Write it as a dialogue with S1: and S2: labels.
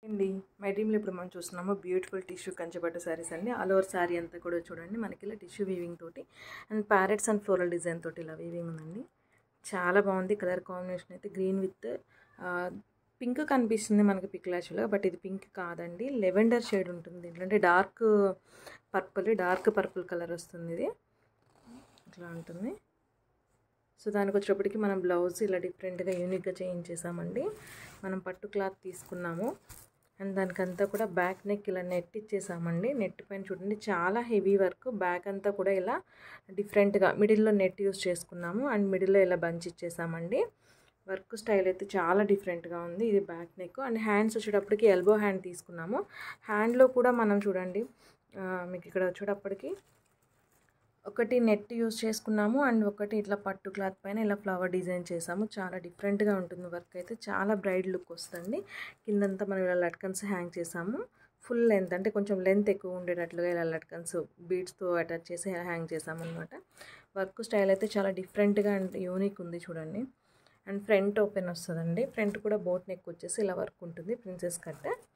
S1: అండి మై డ్రీమ్లో ఇప్పుడు మనం చూస్తున్నాము బ్యూటిఫుల్ టిష్యూ కంచపట్టు శారీస్ అండి ఆల్ ఓవర్ శారీ అంతా కూడా చూడండి మనకి ఇలా టిష్యూ వీవింగ్ తోటి and parrots and floral design తోటి ఇలా వీవింగ్ ఉందండి చాలా బాగుంది కలర్ కాంబినేషన్ అయితే గ్రీన్ విత్ పింక్ కనిపిస్తుంది మనకి పిక్ యాక్చువల్గా బట్ ఇది పింక్ కాదండి లెవెండర్ షేడ్ ఉంటుంది దీంట్లో అంటే dark purple dark purple colour వస్తుంది ఇది ఇట్లా ఉంటుంది సో దానికి వచ్చేటప్పటికి మనం బ్లౌజ్ ఇలా డిఫరెంట్గా యూనిక్గా చేయించేసామండి మనం పట్టు క్లాత్ తీసుకున్నాము అండ్ దానికంతా కూడా బ్యాక్ నెక్ ఇలా నెట్ ఇచ్చేసామండి నెట్ పైన చూడండి చాలా హెవీ వర్క్ బ్యాక్ అంతా కూడా ఇలా డిఫరెంట్గా మిడిల్లో నెట్ యూస్ చేసుకున్నాము అండ్ మిడిల్లో ఇలా బంచ్ ఇచ్చేసామండి వర్క్ స్టైల్ అయితే చాలా డిఫరెంట్గా ఉంది ఇది బ్యాక్ నెక్ అండ్ హ్యాండ్స్ వచ్చేటప్పటికి ఎల్బో హ్యాండ్ తీసుకున్నాము హ్యాండ్లో కూడా మనం చూడండి మీకు ఇక్కడ వచ్చేటప్పటికి ఒకటి నెట్ యూస్ చేసుకున్నాము అండ్ ఒకటి ఇట్లా పట్టు క్లాత్ పైన ఇలా ఫ్లవర్ డిజైన్ చేసాము చాలా డిఫరెంట్గా ఉంటుంది వర్క్ అయితే చాలా బ్రైడ్ లుక్ వస్తుంది కిందంతా మనం ఇలా లట్కన్స్ హ్యాంగ్ చేసాము ఫుల్ లెంత్ అంటే కొంచెం లెంత్ ఎక్కువ ఉండేటట్లుగా ఇలా లట్కన్స్ బీడ్స్తో అటాచ్ చేసి హ్యాంగ్ చేసాము అనమాట వర్క్ స్టైల్ అయితే చాలా డిఫరెంట్గా అండ్ యూనిక్ ఉంది చూడండి అండ్ ఫ్రంట్ ఓపెన్ వస్తుందండి ఫ్రంట్ కూడా బోట్ నెక్ వచ్చేసి ఇలా వర్క్ ఉంటుంది ప్రిన్సెస్ కట్